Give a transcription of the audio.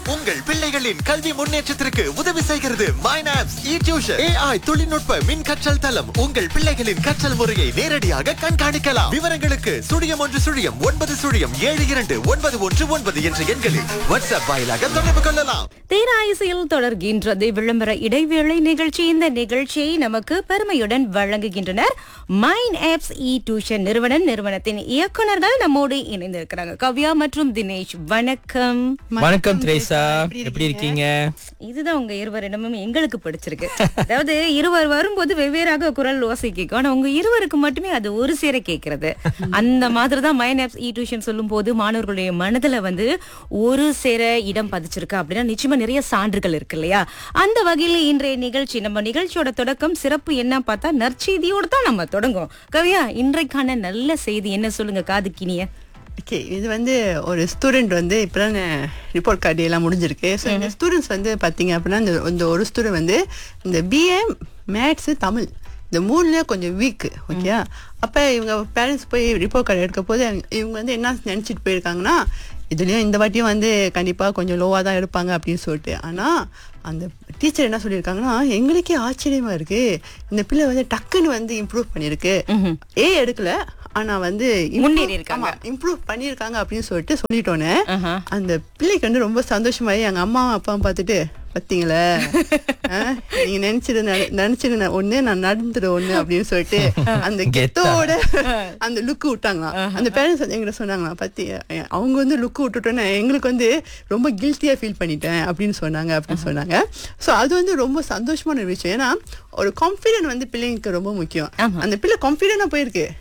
உங்கள் பிள்ளைகளின் கல்வி முன்னேற்றத்திற்கு உதவி செய்கிறது மைனாப்ஸ் இ டியூஷன் ஏஐ தொழில்நுட்ப மின் கற்றல் தளம் உங்கள் பிள்ளைகளின் கற்றல் முறையை நேரடியாக கண்காணிக்கலாம் விவரங்களுக்கு சுழியம் ஒன்று சுழியம் ஒன்பது சுழியம் ஏழு இரண்டு ஒன்பது ஒன்று ஒன்பது என்ற எண்களில் வாட்ஸ்அப் வாயிலாக தொடர்பு கொள்ளலாம் தேராயிசையில் தொடர்கின்றது விளம்பர இடைவேளை நிகழ்ச்சி இந்த நிகழ்ச்சியை நமக்கு பெருமையுடன் வழங்குகின்றனர் மைன் ஆப்ஸ் இ டியூஷன் நிறுவனம் நிறுவனத்தின் இயக்குனர்கள் நம்மோடு இணைந்திருக்கிறாங்க கவ்யா மற்றும் தினேஷ் வணக்கம் வணக்கம் திரேசா எப்படி இருக்கீங்க இதுதான் உங்க இருவரிடமும் எங்களுக்கு பிடிச்சிருக்கு அதாவது இருவர் வரும்போது வெவ்வேறாக குரல் ஓசை கேட்கும் ஆனா உங்க இருவருக்கு மட்டுமே அது ஒரு சேர கேட்கிறது அந்த மாதிரி தான் மைன் ஆப்ஸ் இ டியூஷன் சொல்லும் போது மாணவர்களுடைய மனதுல வந்து ஒரு சேர இடம் பதிச்சிருக்கு அப்படின்னா நிச்சயமா நிறைய சான்றுகள் இருக்கு இல்லையா அந்த வகையில இன்றைய நிகழ்ச்சி நம்ம நிகழ்ச்சியோட தொடக்கம் சிறப்பு என்ன பார்த்தா நற்செய்தியோடு தான் நம்ம தொடங்கும் கவியா இன்றைக்கான நல்ல செய்தி என்ன சொல்லுங்க காது கினிய ஓகே இது வந்து ஒரு ஸ்டூடெண்ட் வந்து இப்போதான் ரிப்போர்ட் கார்டு எல்லாம் முடிஞ்சிருக்கு ஸோ இந்த ஸ்டூடெண்ட்ஸ் வந்து பார்த்தீங்க அப்படின்னா இந்த இந்த ஒரு ஸ்டூடெண்ட் வந்து இந்த பிஏ மேத்ஸு தமிழ் இந்த மூணுல கொஞ்சம் வீக் ஓகே அப்போ இவங்க பேரண்ட்ஸ் போய் ரிப்போர்ட் கார்டு எடுக்க போது இவங்க வந்து என்ன நினச்சிட்டு போயிருக்காங்கன்னா இதுலேயும் இந்த வாட்டியும் வந்து கண்டிப்பாக கொஞ்சம் லோவாக தான் எடுப்பாங்க அப்படின்னு சொல்லிட்டு ஆனால் அந்த டீச்சர் என்ன சொல்லியிருக்காங்கன்னா எங்களுக்கே ஆச்சரியமா இருக்கு இந்த பிள்ளை வந்து டக்குன்னு வந்து இம்ப்ரூவ் பண்ணியிருக்கு ஏ எடுக்கல ஆனா வந்து முன்னேறி இருக்காங்க. இம்ப்ரூவ் பண்ணியிருக்காங்க அப்படின்னு சொல்லிட்டு சொல்லிட்டோன்னே ஆஹா. அந்த பிள்ளைக்கு வந்து ரொம்ப சந்தோஷமாயி எங்க அம்மா அப்பாவும் பார்த்துட்டு பாத்தீங்களா ஆஹ், நீங்க நினைச்சிரு நினைச்சிரு ஒண்ணு நான் நடந்துரு ஒண்ணு அப்படின்னு சொல்லிட்டு அந்த கெத்தா. கெத்தோட அந்த லுக்கு விட்டாங்களாம் அந்த பேரண்ட்ஸ் வந்து எங்கிட்ட சொன்னாங்களா பத்தி அவங்க வந்து லுக்கு விட்டுட்டோன்னே எங்களுக்கு வந்து ரொம்ப கில்ட்டியா ஃபீல் பண்ணிட்டேன் அப்படின்னு சொன்னாங்க அப்படின்னு சொன்னாங்க ஸோ அது வந்து ரொம்ப சந்தோஷமான ஒரு விஷயம் ஏன்னா ஒரு கான்ஃபிடென்ட் வந்து பிள்ளைங்களுக்கு ரொம்ப முக்கியம் ஆமா. அந்த பிள்ளை கான்ஃபிடென்டா போயிருக்கு